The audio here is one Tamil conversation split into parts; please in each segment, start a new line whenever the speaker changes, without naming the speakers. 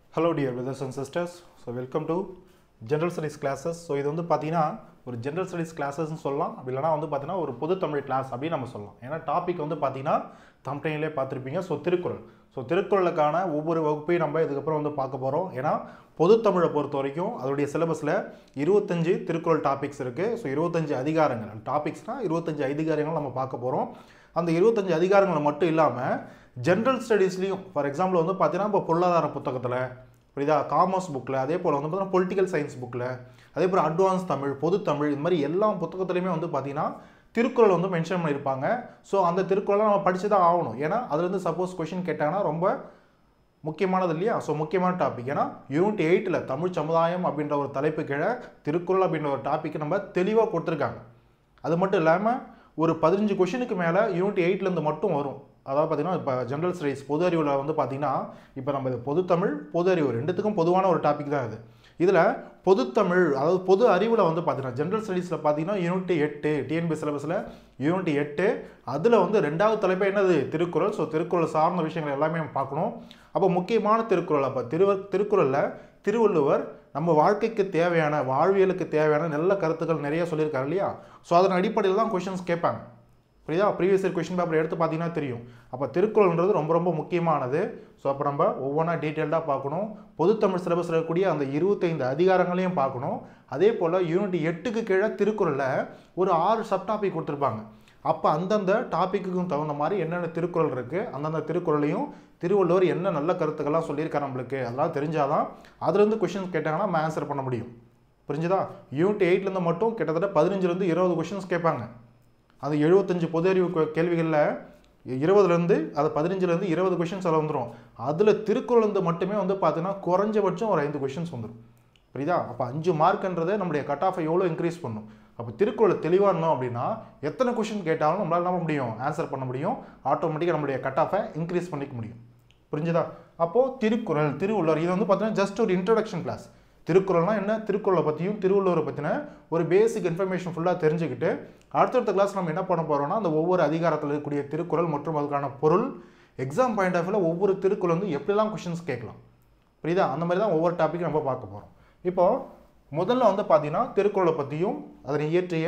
hello dear brothers and sisters so welcome to general studies classes so இது வந்து பார்த்தீங்கன்னா ஒரு ஜென்ரல் ஸ்டடீஸ் கிளாஸஸ்னு சொல்லலாம் அப்படி இல்லைனா வந்து பார்த்தீங்கன்னா ஒரு பொது தமிழ் கிளாஸ் அப்படின்னு நம்ம சொல்லலாம் ஏன்னா டாபிக் வந்து பார்த்தீங்கன்னா தம்டைன்லேயே பார்த்துருப்பீங்க ஸோ திருக்குறள் ஸோ திருக்குறளுக்கான ஒவ்வொரு வகுப்பையும் நம்ம இதுக்கப்புறம் வந்து பார்க்க போகிறோம் ஏன்னா பொது தமிழை பொறுத்த வரைக்கும் அதோடைய சிலபஸில் இருபத்தஞ்சு திருக்குறள் டாபிக்ஸ் இருக்குது ஸோ இருபத்தஞ்சு அதிகாரங்கள் டாபிக்ஸ்னால் இருபத்தஞ்சு அதிகாரங்கள் நம்ம பார்க்க போகிறோம் அந்த இருபத்தஞ்சு அதிகாரங்கள் மட்டும் இல்லாமல் ஜென்ரல் ஸ்டடீஸ்லையும் ஃபார் எக்ஸாம்பிள் வந்து பார்த்தீங்கன்னா இப்போ பொருளாதார புத்தகத்தில் புரியுதா காமர்ஸ் புக்கில் அதே போல் வந்து பார்த்தீங்கன்னா பொலிட்டிக்கல் சயின்ஸ் புக்கில் அதே போல் அட்வான்ஸ் தமிழ் பொது தமிழ் இது மாதிரி எல்லா புத்தகத்துலையுமே வந்து பார்த்தீங்கன்னா திருக்குறள் வந்து மென்ஷன் பண்ணியிருப்பாங்க ஸோ அந்த திருக்குறளை நம்ம படிச்சு தான் ஆகணும் ஏன்னா அதுலேருந்து சப்போஸ் கொஷின் கேட்டாங்கன்னா ரொம்ப முக்கியமானது இல்லையா ஸோ முக்கியமான டாபிக் ஏன்னா யூனிட் எயிட்டில் தமிழ் சமுதாயம் அப்படின்ற ஒரு தலைப்பு கீழே திருக்குறள் அப்படின்ற ஒரு டாபிக் நம்ம தெளிவாக கொடுத்துருக்காங்க அது மட்டும் இல்லாமல் ஒரு பதினஞ்சு கொஷினுக்கு மேலே யூனிட் எயிட்லேருந்து மட்டும் வரும் அதாவது பார்த்தீங்கன்னா இப்போ ஜென்ரல் ஸ்டடீஸ் பொது அறிவில் வந்து பார்த்தீங்கன்னா இப்போ நம்ம இது பொது தமிழ் பொது அறிவு ரெண்டுத்துக்கும் பொதுவான ஒரு டாபிக் தான் இது இதில் பொதுத்தமிழ் அதாவது பொது அறிவில் வந்து பார்த்தீங்கன்னா ஜென்ரல் ஸ்டடீஸில் பார்த்தீங்கன்னா யூனிட் எட்டு டிஎன்பி சிலபஸில் யூனிட் எட்டு அதில் வந்து ரெண்டாவது தலைப்பு என்னது திருக்குறள் ஸோ திருக்குறள் சார்ந்த விஷயங்கள் எல்லாமே நம்ம பார்க்கணும் அப்போ முக்கியமான திருக்குறள் அப்போ திரு திருக்குறளில் திருவள்ளுவர் நம்ம வாழ்க்கைக்கு தேவையான வாழ்வியலுக்கு தேவையான நல்ல கருத்துக்கள் நிறைய சொல்லியிருக்காரு இல்லையா ஸோ அதன் அடிப்படையில் தான் கொஷின்ஸ் கேட்பாங்க புரியுதா ப்ரீவியஸ் இயர் கொஷின் பேப்பர் எடுத்து பார்த்தீங்கன்னா தெரியும் அப்போ திருக்குறள்ன்றது ரொம்ப ரொம்ப முக்கியமானது ஸோ அப்போ நம்ம ஒவ்வொன்றா டீட்டெயில்டாக பார்க்கணும் பொதுத்தமிழ் சிலபஸில் இருக்கக்கூடிய அந்த இருபத்தைந்து அதிகாரங்களையும் பார்க்கணும் அதே போல் யூனிட் எட்டுக்கு கீழே திருக்குறளில் ஒரு ஆறு சப்டாபிக் கொடுத்துருப்பாங்க அப்போ அந்தந்த டாப்பிக்குக்கும் தகுந்த மாதிரி என்னென்ன திருக்குறள் இருக்குது அந்தந்த திருக்குறளையும் திருவள்ளுவர் என்ன நல்ல கருத்துக்கள்லாம் சொல்லியிருக்காரு நம்மளுக்கு அதெல்லாம் தெரிஞ்சாதான் அதுலேருந்து கொஷின்ஸ் கேட்டாங்கன்னா நம்ம ஆன்சர் பண்ண முடியும் புரிஞ்சுதா யூனிட் எயிட்லேருந்து மட்டும் கிட்டத்தட்ட பதினஞ்சுலேருந்து இருபது கொஷின்ஸ் கேட்பாங்க அது எழுபத்தஞ்சு பொது அறிவு கே- கேள்விகளில் இருபதுலேருந்து அது பதினஞ்சுலேருந்து இருபது கொஷின்ஸ் அதில் வந்துடும் அதில் திருக்குறள்லேருந்து மட்டுமே வந்து பார்த்தீங்கன்னா குறைஞ்சபட்சம் ஒரு ஐந்து கொஷின்ஸ் வந்துடும் புரியுதா அப்போ அஞ்சு மார்க்ன்றதை நம்முடைய கட் ஆஃபை எவ்வளோ இன்க்ரீஸ் பண்ணும் அப்போ திருக்குறள் தெளிவாக இருந்தோம் அப்படின்னா எத்தனை கொஷின் கேட்டாலும் நம்மளால் என்ன பண்ண முடியும் ஆன்சர் பண்ண முடியும் ஆட்டோமேட்டிக்காக நம்மளுடைய கட் ஆஃபை இன்க்ரீஸ் பண்ணிக்க முடியும் புரிஞ்சுதா அப்போது திருக்குறள் திருவள்ளுவர் இது வந்து பார்த்தீங்கன்னா ஜஸ்ட் ஒரு இன்ட்ரடக்ஷன் கிளாஸ் திருக்குறள்னா என்ன திருக்குறளை பற்றியும் திருவள்ளுவரை பற்றின ஒரு பேசிக் இன்ஃபர்மேஷன் ஃபுல்லாக தெரிஞ்சுக்கிட்டு அடுத்தடுத்த கிளாஸ் நம்ம என்ன பண்ண போகிறோம்னா அந்த ஒவ்வொரு அதிகாரத்தில் இருக்கக்கூடிய திருக்குறள் மற்றும் அதுக்கான பொருள் எக்ஸாம் பாயிண்ட் ஆஃப் வியூவில் ஒவ்வொரு திருக்குறள் வந்து எப்படிலாம் கொஷின்ஸ் கேட்கலாம் புரியுதா அந்த மாதிரி தான் ஒவ்வொரு டாப்பிக்கும் நம்ம பார்க்க போகிறோம் இப்போ முதல்ல வந்து பார்த்தீங்கன்னா திருக்குறளை பற்றியும் அதனை இயற்றிய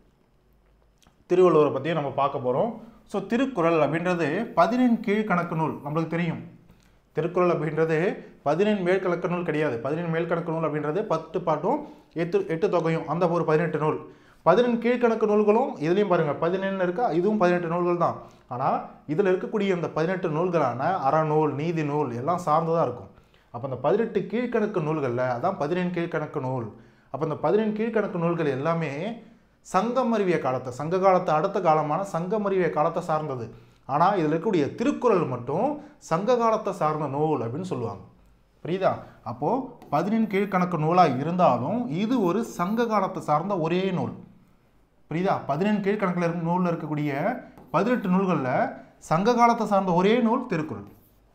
திருவள்ளுவரை பற்றியும் நம்ம பார்க்க போகிறோம் ஸோ திருக்குறள் அப்படின்றது பதினெண் கீழ்கணக்கு நூல் நம்மளுக்கு தெரியும் திருக்குறள் அப்படின்றது பதினெண் மேற்கணக்கு நூல் கிடையாது பதினெண் மேற்கணக்கு நூல் அப்படின்றது பத்து பாட்டும் எட்டு எட்டு தொகையும் அந்த ஒரு பதினெட்டு நூல் பதினெண் கீழ்கணக்கு நூல்களும் இதுலேயும் பாருங்கள் பதினெண்டு இருக்கா இதுவும் பதினெட்டு நூல்கள் தான் ஆனால் இதில் இருக்கக்கூடிய இந்த பதினெட்டு நூல்களான அறநூல் நீதி நூல் எல்லாம் சார்ந்ததாக இருக்கும் அப்போ அந்த பதினெட்டு கீழ்கணக்கு நூல்களில் அதான் பதினெண் கீழ்கணக்கு நூல் அப்போ இந்த பதினெண் கீழ்கணக்கு நூல்கள் எல்லாமே சங்கமறிவிய காலத்தை சங்க காலத்தை அடுத்த காலமான சங்கமறிவிய காலத்தை சார்ந்தது ஆனால் இதில் இருக்கக்கூடிய திருக்குறள் மட்டும் சங்க காலத்தை சார்ந்த நூல் அப்படின்னு சொல்லுவாங்க புரியுதா அப்போது பதினெண் கீழ்கணக்கு நூலாக இருந்தாலும் இது ஒரு சங்க காலத்தை சார்ந்த ஒரே நூல் புரியுதா பதினெண் கீழ்கணக்கில் இருக்க நூலில் இருக்கக்கூடிய பதினெட்டு நூல்களில் சங்க காலத்தை சார்ந்த ஒரே நூல் திருக்குறள்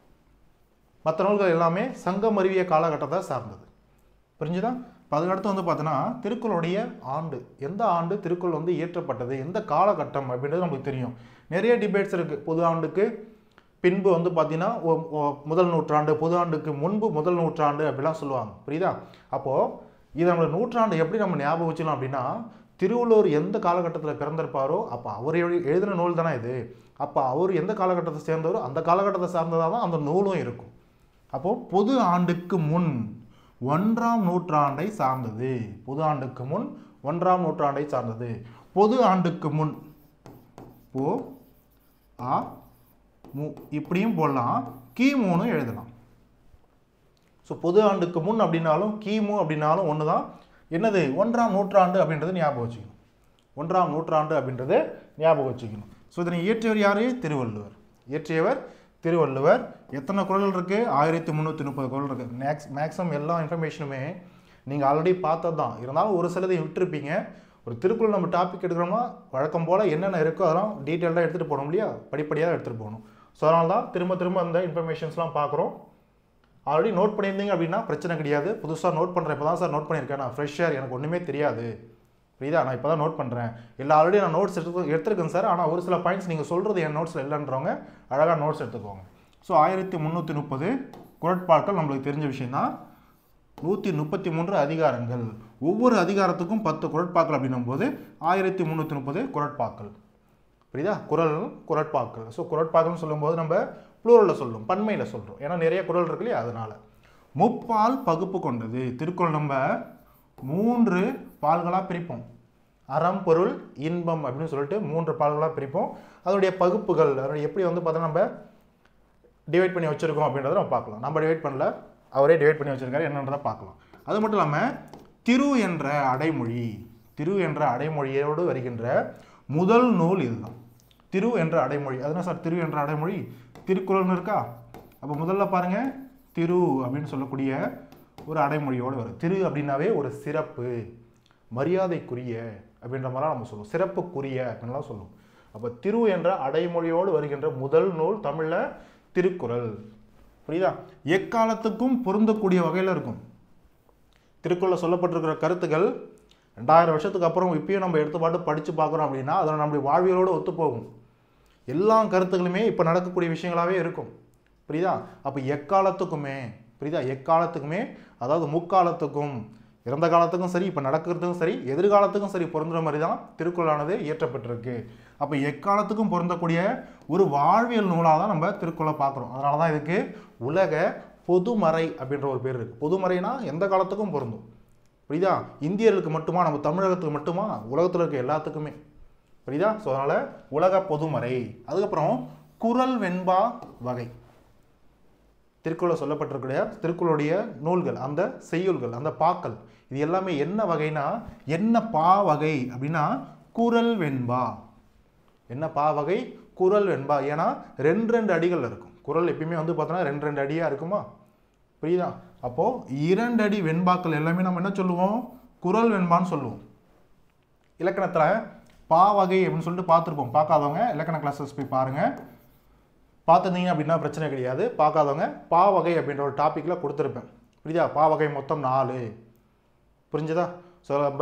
மற்ற நூல்கள் எல்லாமே சங்கம் அறிவிய காலகட்டத்தை சார்ந்தது புரிஞ்சுதா இப்போ அதுக்கடுத்து வந்து பார்த்தோன்னா திருக்குறளுடைய ஆண்டு எந்த ஆண்டு திருக்குறள் வந்து இயற்றப்பட்டது எந்த காலகட்டம் அப்படின்றது நமக்கு தெரியும் நிறைய டிபேட்ஸ் இருக்குது பொது ஆண்டுக்கு பின்பு வந்து பார்த்தீங்கன்னா ஒ- ஒ- முதல் நூற்றாண்டு பொது ஆண்டுக்கு முன்பு முதல் நூற்றாண்டு அப்படிலாம் சொல்லுவாங்க புரியுதா அப்போது இது நம்மளோட நூற்றாண்டு எப்படி நம்ம ஞாபகம் வச்சுக்கலாம் அப்படின்னா திருவள்ளுவர் எந்த காலகட்டத்தில் பிறந்திருப்பாரோ அப்போ அவர் எழு- எழுதின நூல் தானே இது அப்போ அவர் எந்த காலகட்டத்தை சேர்ந்தவரோ அந்த காலகட்டத்தை சார்ந்ததாக தான் அந்த நூலும் இருக்கும் அப்போது பொது ஆண்டுக்கு முன் ஒன்றாம் நூற்றாண்டை சார்ந்தது பொது ஆண்டுக்கு முன் ஒன்றாம் நூற்றாண்டை சார்ந்தது பொது ஆண்டுக்கு முன் போ ஆ மு இப்படியும் போடலாம் கிமுன்னு எழுதலாம் ஸோ பொது ஆண்டுக்கு முன் அப்படின்னாலும் கிமு அப்படின்னாலும் ஒன்று தான் என்னது ஒன்றாம் நூற்றாண்டு அப்படின்றது ஞாபகம் வச்சுக்கணும் ஒன்றாம் நூற்றாண்டு அப்படின்றது ஞாபகம் வச்சுக்கணும் ஸோ இதனை இயற்றியவர் யார் திருவள்ளுவர் இயற்றியவர் திருவள்ளுவர் எத்தனை குரல் இருக்குது ஆயிரத்தி முந்நூற்றி முப்பது குரல் இருக்குது மேக்ஸ் மேக்ஸிமம் எல்லா இன்ஃபர்மேஷனுமே நீங்கள் ஆல்ரெடி பார்த்தது தான் இருந்தாலும் ஒரு சிலதை விட்டுருப்பீங்க ஒரு திருக்குறள் நம்ம டாபிக் எடுக்கிறோம்னா வழக்கம் போல் என்னென்ன இருக்கோ அதெல்லாம் டீட்டெயில்டாக எடுத்துகிட்டு போகணும் இல்லையா படிப்படியாக எடுத்துகிட்டு போகணும் ஸோ அதனால தான் திரும்ப திரும்ப அந்த இன்ஃபர்மேஷன்ஸ்லாம் பார்க்குறோம் ஆல்ரெடி நோட் பண்ணியிருந்தீங்க அப்படின்னா பிரச்சனை கிடையாது புதுசாக நோட் பண்ணுறேன் இப்போ தான் சார் நோட் பண்ணியிருக்கேன் நான் ஃப்ரெஷ்ஷாக எனக்கு ஒன்றுமே தெரியாது புரியுதா நான் இப்போ தான் நோட் பண்ணுறேன் இல்லை ஆல்ரெடி நான் நோட்ஸ் எடுத்து எடுத்துருக்கேன் சார் ஆனால் ஒரு சில பாயிண்ட்ஸ் நீங்கள் சொல்கிறது என் நோட்ஸில் இல்லைன்றவங்க அழகாக நோட்ஸ் எடுத்துக்கோங்க ஸோ ஆயிரத்தி முந்நூற்றி முப்பது குரட்பாக்கள் நம்மளுக்கு தெரிஞ்ச விஷயம்தான் நூற்றி முப்பத்தி மூன்று அதிகாரங்கள் ஒவ்வொரு அதிகாரத்துக்கும் பத்து குரட்பாக்கள் அப்படின்னும் போது ஆயிரத்தி முந்நூற்றி முப்பது குரட்பாக்கள் புரியுதா குரல் குரட்பாக்கள் ஸோ குரட்பாக்கள்னு சொல்லும்போது நம்ம ப்ளூரலில் சொல்லும் பன்மையில் சொல்கிறோம் ஏன்னா நிறைய குரல் இருக்கு இல்லையா அதனால் முப்பால் பகுப்பு கொண்டது திருக்குறள் நம்ம மூன்று பால்களாக பிரிப்போம் அறம் பொருள் இன்பம் அப்படின்னு சொல்லிட்டு மூன்று பால்களாக பிரிப்போம் அதனுடைய பகுப்புகள் அதனுடைய எப்படி வந்து பார்த்தா நம்ம டிவைட் பண்ணி வச்சுருக்கோம் அப்படின்றத நம்ம பார்க்கலாம் நம்ம டிவைட் பண்ணல அவரே டிவைட் பண்ணி வச்சிருக்காரு என்னன்றதை பார்க்கலாம் அது மட்டும் இல்லாமல் திரு என்ற அடைமொழி திரு என்ற அடைமொழியோடு வருகின்ற முதல் நூல் இதுதான் திரு என்ற அடைமொழி அதுனா சார் திரு என்ற அடைமொழி திருக்குறள்னு இருக்கா அப்போ முதல்ல பாருங்க திரு அப்படின்னு சொல்லக்கூடிய ஒரு அடைமொழியோடு வரும் திரு அப்படின்னாவே ஒரு சிறப்பு மரியாதைக்குரிய அப்படின்ற மாதிரிலாம் நம்ம சொல்லுவோம் சிறப்புக்குரிய அப்படின்லாம் சொல்லுவோம் அப்போ திரு என்ற அடைமொழியோடு வருகின்ற முதல் நூல் தமிழில் திருக்குறள் புரியுதா எக்காலத்துக்கும் பொருந்தக்கூடிய வகையில் இருக்கும் திருக்குறளில் சொல்லப்பட்டிருக்கிற கருத்துக்கள் ரெண்டாயிரம் வருஷத்துக்கு அப்புறம் இப்பயும் நம்ம எடுத்து பாட்டு படித்து பார்க்குறோம் அப்படின்னா அதில் நம்முடைய வாழ்வியலோடு ஒத்துப்போகும் எல்லா கருத்துக்களுமே இப்போ நடக்கக்கூடிய விஷயங்களாகவே இருக்கும் புரியுதா அப்போ எக்காலத்துக்குமே புரியுதா எக்காலத்துக்குமே அதாவது முக்காலத்துக்கும் இறந்த காலத்துக்கும் சரி இப்போ நடக்கிறதுக்கும் சரி எதிர்காலத்துக்கும் சரி பொருந்துற மாதிரி தான் திருக்குறளானது இயற்றப்பட்டிருக்கு அப்போ எக்காலத்துக்கும் பொருந்தக்கூடிய ஒரு வாழ்வியல் நூலாக தான் நம்ம திருக்குறளை பார்க்குறோம் அதனால தான் இதுக்கு உலக பொதுமறை அப்படின்ற ஒரு பேர் இருக்குது பொதுமறைனா எந்த காலத்துக்கும் பொருந்தும் புரியுதா இந்தியர்களுக்கு மட்டுமா நம்ம தமிழகத்துக்கு மட்டுமா உலகத்தில் இருக்க எல்லாத்துக்குமே புரியுதா ஸோ அதனால் உலக பொதுமறை அதுக்கப்புறம் குரல் வெண்பா வகை திருக்குறளில் சொல்லப்பட்டிருக்கிற திருக்குறளுடைய நூல்கள் அந்த செய்யுள்கள் அந்த பாக்கள் இது எல்லாமே என்ன வகைனா என்ன பா வகை அப்படின்னா குரல் வெண்பா என்ன பா வகை குரல் வெண்பா ஏன்னா ரெண்டு ரெண்டு அடிகள் இருக்கும் குரல் எப்பயுமே வந்து பார்த்தோன்னா ரெண்டு ரெண்டு அடியாக இருக்குமா புரியுதா அப்போது இரண்டு அடி வெண்பாக்கள் எல்லாமே நம்ம என்ன சொல்லுவோம் குரல் வெண்பான்னு சொல்லுவோம் இலக்கணத்தில் பா வகை அப்படின்னு சொல்லிட்டு பார்த்துருப்போம் பார்க்காதவங்க இலக்கண கிளாஸஸ் போய் பாருங்கள் பார்த்துருந்தீங்க அப்படின்னா பிரச்சனை கிடையாது பார்க்காதவங்க பா வகை அப்படின்ற ஒரு டாப்பிக்கில் கொடுத்துருப்பேன் புரியுதா பா வகை மொத்தம் நாலு புரிஞ்சுதா ஸோ நம்ம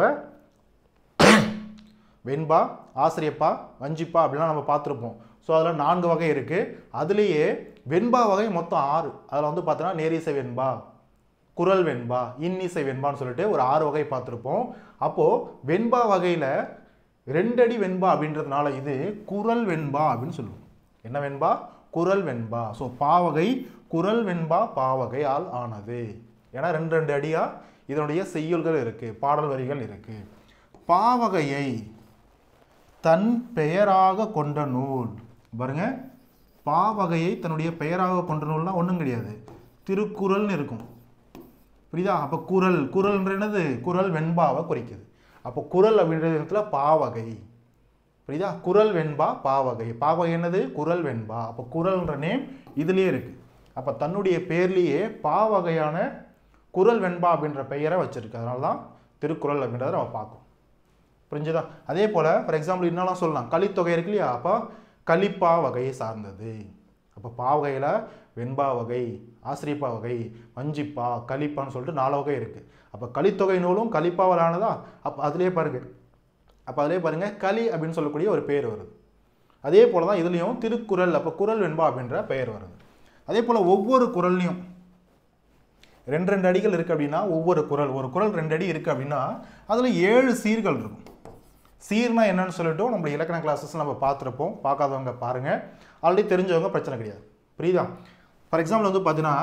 வெண்பா ஆசிரியப்பா வஞ்சிப்பா அப்படிலாம் நம்ம பார்த்துருப்போம் ஸோ அதில் நான்கு வகை இருக்குது அதுலேயே வெண்பா வகை மொத்தம் ஆறு அதில் வந்து பார்த்தோன்னா நேரிசை வெண்பா குரல் வெண்பா இன்னிசை வெண்பான்னு சொல்லிட்டு ஒரு ஆறு வகை பார்த்துருப்போம் அப்போது வெண்பா வகையில் ரெண்டடி வெண்பா அப்படின்றதுனால இது குரல் வெண்பா அப்படின்னு சொல்லுவோம் என்ன வெண்பா குரல் வெண்பா ஸோ பாவகை குரல் வெண்பா பாவகை ஆல் ஆனது ஏன்னா ரெண்டு ரெண்டு அடியாக இதனுடைய செய்யுள்கள் இருக்குது பாடல் வரிகள் இருக்குது பாவகையை தன் பெயராக கொண்ட நூல் பாருங்க பாவகையை தன்னுடைய பெயராக கொண்ட நூல்னா ஒன்றும் கிடையாது திருக்குறள்னு இருக்கும் புரியுதா அப்போ குரல் குரல்ன்ற என்னது குரல் வெண்பாவை குறிக்குது அப்போ குரல் அப்படின்ற இடத்துல பாவகை புரியுதா குரல் வெண்பா பாவகை பாவகை என்னது குரல் வெண்பா அப்போ குரல்ன்ற நேம் இதுலேயே இருக்கு அப்போ தன்னுடைய பேர்லேயே பாவகையான குரல் வெண்பா அப்படின்ற பெயரை வச்சிருக்கு அதனால தான் திருக்குறள் அப்படின்றத நம்ம பார்க்கணும் புரிஞ்சுதா அதே போல் ஃபார் எக்ஸாம்பிள் இன்னும் சொல்லலாம் கலித்தொகை இருக்கு இல்லையா அப்போ கலிப்பா வகையை சார்ந்தது அப்போ பா வகையில் வெண்பா வகை ஆசிரியப்பா வகை வஞ்சிப்பா கலிப்பான்னு சொல்லிட்டு நாலு வகை இருக்குது அப்போ கலித்தொகை நூலும் கலிப்பாவால் ஆனதா அப்போ அதிலே பாருங்க அப்போ அதிலே பாருங்க களி அப்படின்னு சொல்லக்கூடிய ஒரு பெயர் வருது அதே போல தான் இதுலேயும் திருக்குறள் அப்போ குரல் வெண்பா அப்படின்ற பெயர் வருது அதே போல் ஒவ்வொரு குரல்லையும் ரெண்டு ரெண்டு அடிகள் இருக்குது அப்படின்னா ஒவ்வொரு குரல் ஒரு குரல் ரெண்டு அடி இருக்குது அப்படின்னா அதில் ஏழு சீர்கள் இருக்கும் சீர்னா என்னன்னு சொல்லிட்டு நம்ம இலக்கண கிளாஸஸ் நம்ம பார்த்துருப்போம் பார்க்காதவங்க பாருங்கள் ஆல்ரெடி தெரிஞ்சவங்க பிரச்சனை கிடையாது புரியுதா ஃபார் எக்ஸாம்பிள் வந்து பார்த்தீங்கன்னா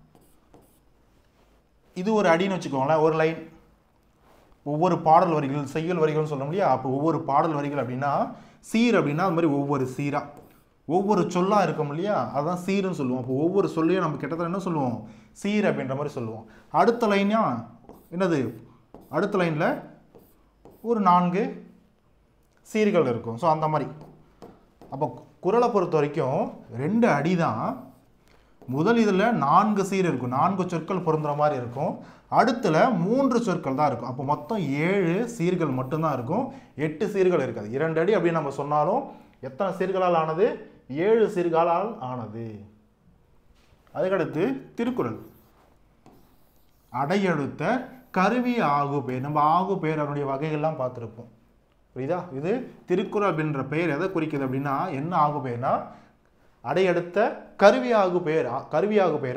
இது ஒரு அடின்னு வச்சுக்கோங்களேன் ஒரு லைன் ஒவ்வொரு பாடல் வரிகள் செய்யுள் வரிகள்னு சொல்ல முடியாது அப்போ ஒவ்வொரு பாடல் வரிகள் அப்படின்னா சீர் அப்படின்னா அது மாதிரி ஒவ்வொரு சீராக ஒவ்வொரு சொல்லாக இருக்கும் இல்லையா அதான் சீர்னு சொல்லுவோம் அப்போ ஒவ்வொரு சொல்லையும் நம்ம கிட்டத்தட்ட என்ன சொல்லுவோம் சீர் அப்படின்ற மாதிரி சொல்லுவோம் அடுத்த லைனா என்னது அடுத்த லைனில் ஒரு நான்கு சீர்கள் இருக்கும் ஸோ அந்த மாதிரி அப்போ குரலை பொறுத்த வரைக்கும் ரெண்டு அடி தான் முதல் இதில் நான்கு சீர் இருக்கும் நான்கு சொற்கள் பொருந்துற மாதிரி இருக்கும் அடுத்துல மூன்று சொற்கள் தான் இருக்கும் அப்போ மொத்தம் ஏழு சீர்கள் மட்டும்தான் இருக்கும் எட்டு சீர்கள் இருக்காது இரண்டு அடி அப்படின்னு நம்ம சொன்னாலும் எத்தனை சீர்களால் ஆனது ஏழு சீர்களால் ஆனது அதுக்கடுத்து திருக்குறள் அடையெழுத்த கருவி ஆகு பெயர் நம்ம ஆகு பெயர் அதனுடைய வகைகள்லாம் பார்த்துருப்போம் புரியுதா இது திருக்குறள் அப்படின்ற பெயர் எதை குறிக்குது அப்படின்னா என்ன ஆகு பெயர்னா அடையெடுத்த கருவியாகு பெயர் அ- கருவியாகு பெயரை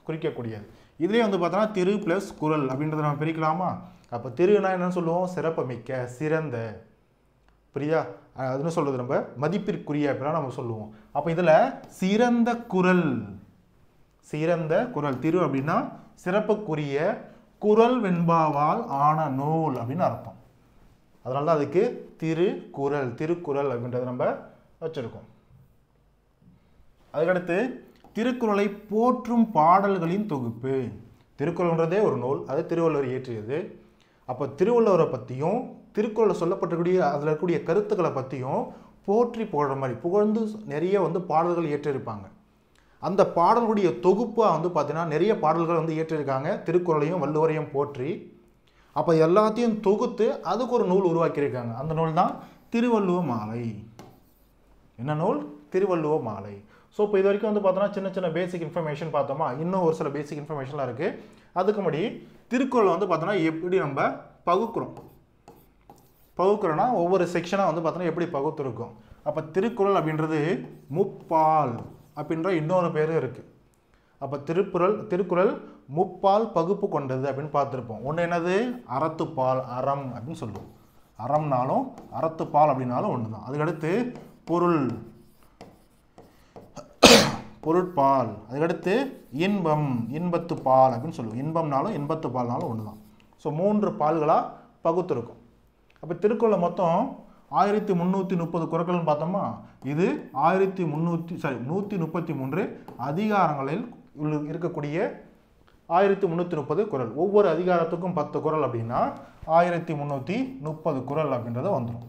குறிக்கக்கூடியது இதுலேயே வந்து பார்த்தோன்னா திரு ப்ளஸ் குரல் அப்படின்றத நம்ம பிரிக்கலாமா அப்போ திருனா என்னன்னு சொல்லுவோம் சிறப்புமிக்க சிறந்த புரியுதா அஹ் அதுன்னு சொல்றது நம்ம மதிப்பிற்குரிய அப்படிலாம் நம்ம சொல்லுவோம் அப்போ இதில் சிறந்த குரல் சிறந்த குரல் திரு அப்படின்னா சிறப்புக்குரிய குரல் வெண்பாவால் ஆன நூல் அப்படின்னு அர்த்தம் அதனால தான் அதுக்கு திருக்குறள் திருக்குறள் அப்படின்றத நம்ம வச்சிருக்கோம் அதுக்கடுத்து திருக்குறளை போற்றும் பாடல்களின் தொகுப்பு திருக்குறள்ன்றதே ஒரு நூல் அது திருவள்ளுவர் இயற்றியது அப்போ திருவள்ளுவரை பற்றியும் திருக்குறளில் சொல்லப்பட்டிருக்கக்கூடிய அதில் இருக்கக்கூடிய கருத்துக்களை பற்றியும் போற்றி போடுற மாதிரி புகழ்ந்து நிறைய வந்து பாடல்கள் இயற்றியிருப்பாங்க அந்த பாடல்களுடைய தொகுப்பாக வந்து பார்த்தீங்கன்னா நிறைய பாடல்கள் வந்து இயற்றியிருக்காங்க திருக்குறளையும் வள்ளுவரையும் போற்றி அப்போ எல்லாத்தையும் தொகுத்து அதுக்கு ஒரு நூல் உருவாக்கியிருக்காங்க அந்த நூல் தான் திருவள்ளுவ மாலை என்ன நூல் திருவள்ளுவ மாலை ஸோ இப்போ இது வரைக்கும் வந்து பார்த்தோன்னா சின்ன சின்ன பேசிக் இன்ஃபர்மேஷன் பார்த்தோமா இன்னும் ஒரு சில பேசிக் இன்ஃபர்மேஷன்லாம் இருக்குது அதுக்கு முன்னாடி திருக்குறளை வந்து பார்த்தோன்னா எப்படி நம்ம பகுக்கிறோம் பகுக்கிறோன்னா ஒவ்வொரு செக்ஷனாக வந்து பார்த்தோன்னா எப்படி பகுத்துருக்கும் அப்போ திருக்குறள் அப்படின்றது முப்பால் அப்படின்ற இன்னொரு பேரும் இருக்குது அப்போ திருக்குறள் திருக்குறள் முப்பால் பகுப்பு கொண்டது அப்படின்னு பார்த்துருப்போம் ஒன்று என்னது அறத்துப்பால் அறம் அப்படின்னு சொல்லுவோம் அறம்னாலும் அறத்துப்பால் அப்படின்னாலும் ஒன்று தான் அதுக்கடுத்து பொருள் பொருட்பால் அதுக்கடுத்து இன்பம் இன்பத்து பால் அப்படின்னு சொல்லுவோம் இன்பம்னாலும் இன்பத்து பால்னாலும் ஒன்று தான் ஸோ மூன்று பால்களாக பகுத்திருக்கும் அப்போ திருக்குறளை மொத்தம் ஆயிரத்தி முந்நூற்றி முப்பது குறக்கள்னு பார்த்தோமா இது ஆயிரத்தி முந்நூற்றி சாரி நூற்றி முப்பத்தி மூன்று அதிகாரங்களில் உள்ள- இருக்கக்கூடிய ஆயிரத்தி முந்நூற்றி முப்பது குறள் ஒவ்வொரு அதிகாரத்துக்கும் பத்து குறள் அப்படின்னா ஆயிரத்தி முந்நூற்றி முப்பது குறள் அப்படின்றத வந்துடும்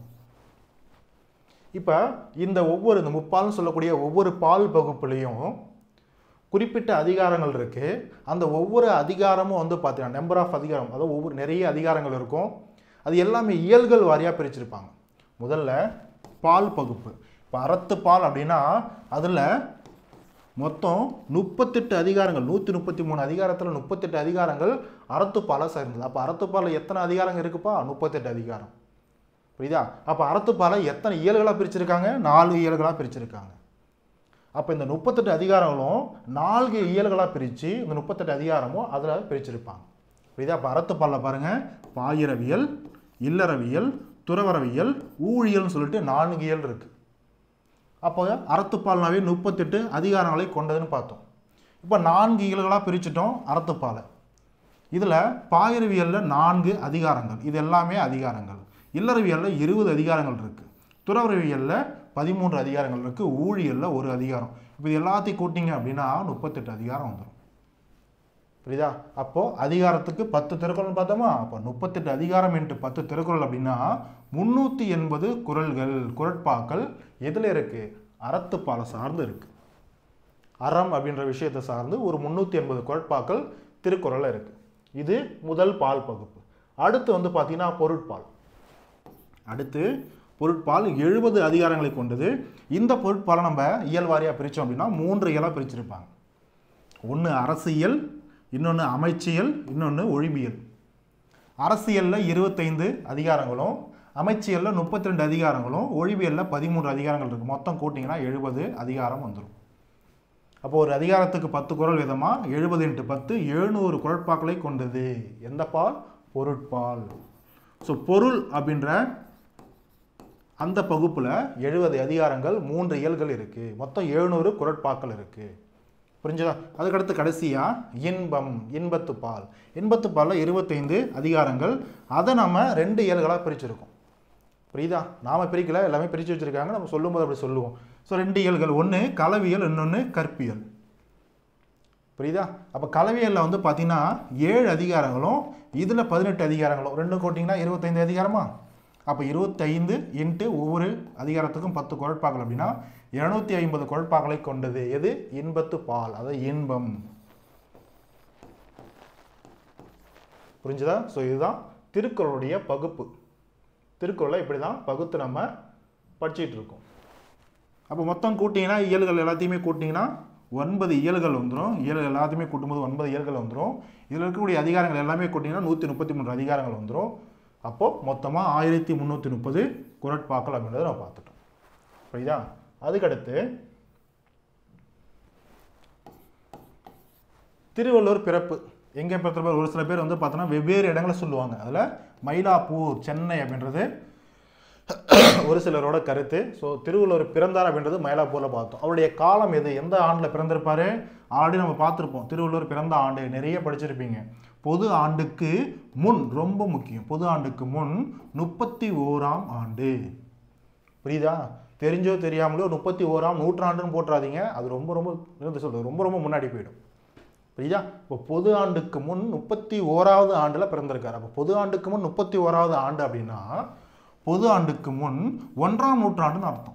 இப்போ இந்த ஒவ்வொரு இந்த முப்பால்னு சொல்லக்கூடிய ஒவ்வொரு பால் பகுப்புலேயும் குறிப்பிட்ட அதிகாரங்கள் இருக்குது அந்த ஒவ்வொரு அதிகாரமும் வந்து பார்த்தீங்கன்னா நம்பர் ஆஃப் அதிகாரம் அதாவது ஒவ்வொரு நிறைய அதிகாரங்கள் இருக்கும் அது எல்லாமே இயல்கள் வாரியாக பிரிச்சிருப்பாங்க முதல்ல பால் பகுப்பு இப்போ அறத்து பால் அப்படின்னா அதில் மொத்தம் முப்பத்தெட்டு அதிகாரங்கள் நூற்றி முப்பத்தி மூணு அதிகாரத்தில் முப்பத்தெட்டு அதிகாரங்கள் அறத்துப்பாலாக சேர்ந்தது அப்போ அறத்துப்பாலில் எத்தனை அதிகாரங்கள் இருக்குப்பா முப்பத்தெட்டு அதிகாரம் புரியுதா அப்போ அறத்துப்பாலை எத்தனை இயல்களாக பிரிச்சிருக்காங்க நாலு இயல்களாக பிரிச்சிருக்காங்க அப்போ இந்த முப்பத்தெட்டு அதிகாரங்களும் நான்கு இயல்களாக பிரித்து இந்த முப்பத்தெட்டு அதிகாரமும் அதில் பிரிச்சிருப்பாங்க புரியுதா அப்போ அறத்துப்பாலில் பாருங்கள் பாயிரவியல் இல்லறவியல் துறவரவியல் ஊழியல்னு சொல்லிட்டு நான்கு இயல் இருக்குது அப்போ அறத்துப்பால்னாவே முப்பத்தெட்டு அதிகாரங்களை கொண்டதுன்னு பார்த்தோம் இப்போ நான்கு இயல்களாக பிரிச்சிட்டோம் அறத்துப்பாலை இதில் பாயிரவியலில் நான்கு அதிகாரங்கள் இது எல்லாமே அதிகாரங்கள் இல்லறவியலில் இருபது அதிகாரங்கள் இருக்குது துறவரவியலில் பதிமூன்று அதிகாரங்கள் இருக்குது ஊழியலில் ஒரு அதிகாரம் இப்போ இது எல்லாத்தையும் கூட்டிங்க அப்படின்னா முப்பத்தெட்டு அதிகாரம் வந்துடும் புரியுதா அப்போது அதிகாரத்துக்கு பத்து திருக்குறள் பார்த்தோமா அப்போ முப்பத்தெட்டு அதிகாரம் இன்ட்டு பத்து திருக்குறள் அப்படின்னா முந்நூற்றி எண்பது குறள்கள் குரட்பாக்கள் எதில் இருக்குது அறத்துப்பாலை சார்ந்து இருக்குது அறம் அப்படின்ற விஷயத்தை சார்ந்து ஒரு முந்நூற்றி எண்பது குரட்பாக்கள் திருக்குறளில் இருக்குது இது முதல் பால் பகுப்பு அடுத்து வந்து பார்த்தீங்கன்னா பொருட்பால் அடுத்து பொருட்பால் எழுபது அதிகாரங்களை கொண்டது இந்த பொருட்பாலை நம்ம இயல் வாரியாக பிரித்தோம் அப்படின்னா மூன்று இயலாக பிரிச்சிருப்பாங்க ஒன்று அரசியல் இன்னொன்று அமைச்சியல் இன்னொன்று ஒழிபியல் அரசியலில் இருபத்தைந்து அதிகாரங்களும் அமைச்சியலில் முப்பத்தி ரெண்டு அதிகாரங்களும் ஒழிபியலில் பதிமூன்று அதிகாரங்கள் இருக்குது மொத்தம் கூட்டிங்கன்னா எழுபது அதிகாரம் வந்துடும் அப்போ ஒரு அதிகாரத்துக்கு பத்து குறள் விதமாக எழுபது இன்ட்டு பத்து எழுநூறு குரட்பாக்களை கொண்டது எந்த பால் பொருட்பால் ஸோ பொருள் அப்படின்ற அந்த பகுப்பில் எழுபது அதிகாரங்கள் மூன்று இயல்கள் இருக்குது மொத்தம் எழுநூறு குரட்பாக்கள் இருக்குது புரிஞ்சுதா அதுக்கடுத்து கடைசியாக இன்பம் இன்பத்து பால் இன்பத்து பாலில் இருபத்தைந்து அதிகாரங்கள் அதை நம்ம ரெண்டு இயல்களாக பிரிச்சிருக்கோம் புரியுதா நாம பிரிக்கல எல்லாமே பிரித்து வச்சுருக்காங்க நம்ம சொல்லும்போது அப்படி சொல்லுவோம் ஸோ ரெண்டு இயல்கள் ஒன்று கலவியல் இன்னொன்று கற்பியல் புரியுதா அப்போ கலவியலில் வந்து பார்த்தீங்கன்னா ஏழு அதிகாரங்களும் இதில் பதினெட்டு அதிகாரங்களும் ரெண்டும் கூட்டிங்கன்னா இருபத்தைந்து அதிகாரமா அப்போ இருபத்தைந்து இன்ட்டு ஒவ்வொரு அதிகாரத்துக்கும் பத்து குழப்பாக்கள் அப்படின்னா இருநூத்தி ஐம்பது குழப்பாக்களை கொண்டது எது இன்பத்து பால் அதாவது இன்பம் புரிஞ்சுதா ஸோ இதுதான் திருக்குறளுடைய பகுப்பு திருக்குறளை இப்படி தான் பகுத்து நம்ம படிச்சிட்டு இருக்கோம் அப்போ மொத்தம் கூட்டிங்கன்னா இயல்கள் எல்லாத்தையுமே கூட்டிங்கன்னா ஒன்பது இயல்கள் வந்துடும் இயல் எல்லாத்தையுமே கூட்டும்போது ஒன்பது இயல்கள் வந்துடும் இதில் இருக்கக்கூடிய அதிகாரங்கள் எல்லாமே கூட்டிங்கன்னா நூற்றி முப்பத்தி மூன்று அதிகாரங்கள் வந்துடும் அப்போது மொத்தமாக ஆயிரத்தி முந்நூற்றி முப்பது குரட்பாக்கள் அப்படின்றத நம்ம பார்த்துட்டோம் புரியுதா அதுக்கடுத்து திருவள்ளுவர் பிறப்பு எங்கே பிறந்திருப்பார் ஒரு சில பேர் வந்து பார்த்தோன்னா வெவ்வேறு இடங்களை சொல்லுவாங்க அதில் மயிலாப்பூர் சென்னை அப்படின்றது ஒரு சிலரோட கருத்து ஸோ திருவள்ளுவர் பிறந்தார் அப்படின்றது மயிலாப்பூரில் பார்த்தோம் அவருடைய காலம் எது எந்த ஆண்டில் பிறந்திருப்பாரு ஆல்ரெடி நம்ம பார்த்துருப்போம் திருவள்ளுவர் பிறந்த ஆண்டு நிறைய படிச்சிருப்பீங்க பொது ஆண்டுக்கு முன் ரொம்ப முக்கியம் பொது ஆண்டுக்கு முன் முப்பத்தி ஓராம் ஆண்டு புரியுதா தெரிஞ்சோ தெரியாமலோ முப்பத்தி ஓராம் நூற்றாண்டுன்னு போட்டுறாதீங்க அது ரொம்ப ரொம்ப என்ன சொல்றது ரொம்ப ரொம்ப முன்னாடி போயிடும் புரியுதா இப்போ பொது ஆண்டுக்கு முன் முப்பத்தி ஓராவது ஆண்டில் பிறந்திருக்காரு அப்போ பொது ஆண்டுக்கு முன் முப்பத்தி ஓராவது ஆண்டு அப்படின்னா பொது ஆண்டுக்கு முன் ஒன்றாம் நூற்றாண்டுன்னு அர்த்தம்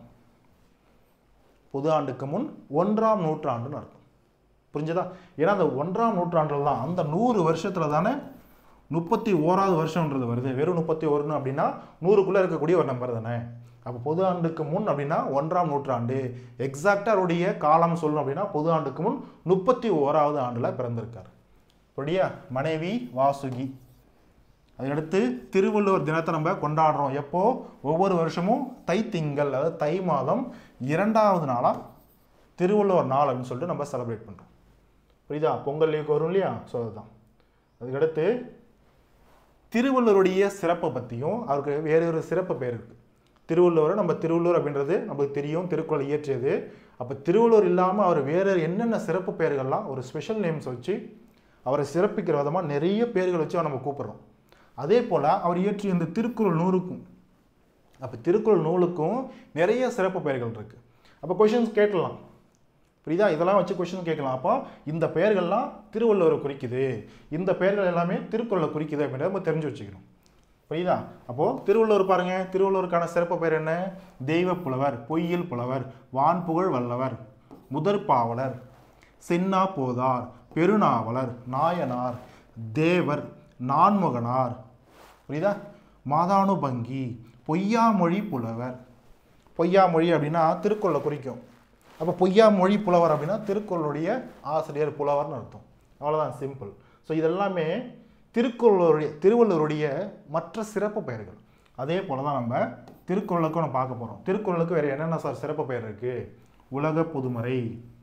பொது ஆண்டுக்கு முன் ஒன்றாம் நூற்றாண்டுன்னு அர்த்தம் புரிஞ்சதா ஏன்னா அந்த ஒன்றாம் நூற்றாண்டில் தான் அந்த நூறு வருஷத்துல தானே முப்பத்தி ஓராவது வருஷம்ன்றது வருது வெறும் முப்பத்தி ஒன்று அப்படின்னா நூறுக்குள்ளே இருக்கக்கூடிய ஒரு நம்பர் தானே அப்போ பொது ஆண்டுக்கு முன் அப்படின்னா ஒன்றாம் நூற்றாண்டு எக்ஸாக்டாக அவருடைய காலம் சொல்லணும் அப்படின்னா பொது ஆண்டுக்கு முன் முப்பத்தி ஓராவது ஆண்டில் பிறந்திருக்கார் அப்படியா மனைவி வாசுகி அதுக்கடுத்து திருவள்ளுவர் தினத்தை நம்ம கொண்டாடுறோம் எப்போ ஒவ்வொரு வருஷமும் தை திங்கள் அதாவது தை மாதம் இரண்டாவது நாளாக திருவள்ளுவர் நாள் அப்படின்னு சொல்லிட்டு நம்ம செலிப்ரேட் பண்ணுறோம் புரியுதா பொங்கல் லீவுக்கு வரும் இல்லையா ஸோ அதுதான் அதுக்கடுத்து திருவள்ளுவருடைய சிறப்பை பற்றியும் அவருக்கு வேறு ஒரு சிறப்பு பேர் இருக்குது திருவள்ளுவரை நம்ம திருவள்ளுவர் அப்படின்றது நமக்கு தெரியும் திருக்குறள் இயற்றியது அப்போ திருவள்ளுவர் இல்லாமல் அவர் வேறு என்னென்ன சிறப்பு பெயர்கள்லாம் ஒரு ஸ்பெஷல் நேம்ஸ் வச்சு அவரை சிறப்பிக்கிற விதமாக நிறைய பேர்கள் வச்சு அவரை நம்ம கூப்பிடுறோம் அதே போல் அவர் இயற்றிய இந்த திருக்குறள் நூறுக்கும் அப்போ திருக்குறள் நூலுக்கும் நிறைய சிறப்பு பெயர்கள் இருக்குது அப்போ கொஷின்ஸ் கேட்கலாம் புரியுதா இதெல்லாம் வச்சு கொஷின் கேட்கலாம் அப்போ இந்த பெயர்கள்லாம் திருவள்ளுவரை குறிக்குது இந்த பெயர்கள் எல்லாமே திருக்குறளை குறிக்குது அப்படின்றத நம்ம தெரிஞ்சு வச்சுக்கணும் புரியுதா அப்போது திருவள்ளுவர் பாருங்க திருவள்ளுவருக்கான சிறப்பு பெயர் என்ன தெய்வ புலவர் பொய்யில் புலவர் வான்புகழ் வல்லவர் முதற் பாவலர் சென்னா போதார் பெருநாவலர் நாயனார் தேவர் நான்முகனார் புரியுதா மாதானுபங்கி பொய்யாமொழி புலவர் பொய்யாமொழி அப்படின்னா திருக்குறளை குறிக்கும் அப்போ பொய்யாமொழி புலவர் அப்படின்னா திருக்குறளுடைய ஆசிரியர் புலவர்னு அர்த்தம் அவ்வளோதான் சிம்பிள் ஸோ இதெல்லாமே திருக்குறளுடைய திருவள்ளுவருடைய மற்ற சிறப்பு பெயர்கள் அதே போல தான் நம்ம திருக்குறளுக்கும் நம்ம பார்க்க போகிறோம் திருக்குறளுக்கு வேறு என்னென்ன சார் சிறப்பு பெயர் இருக்குது உலக பொதுமறை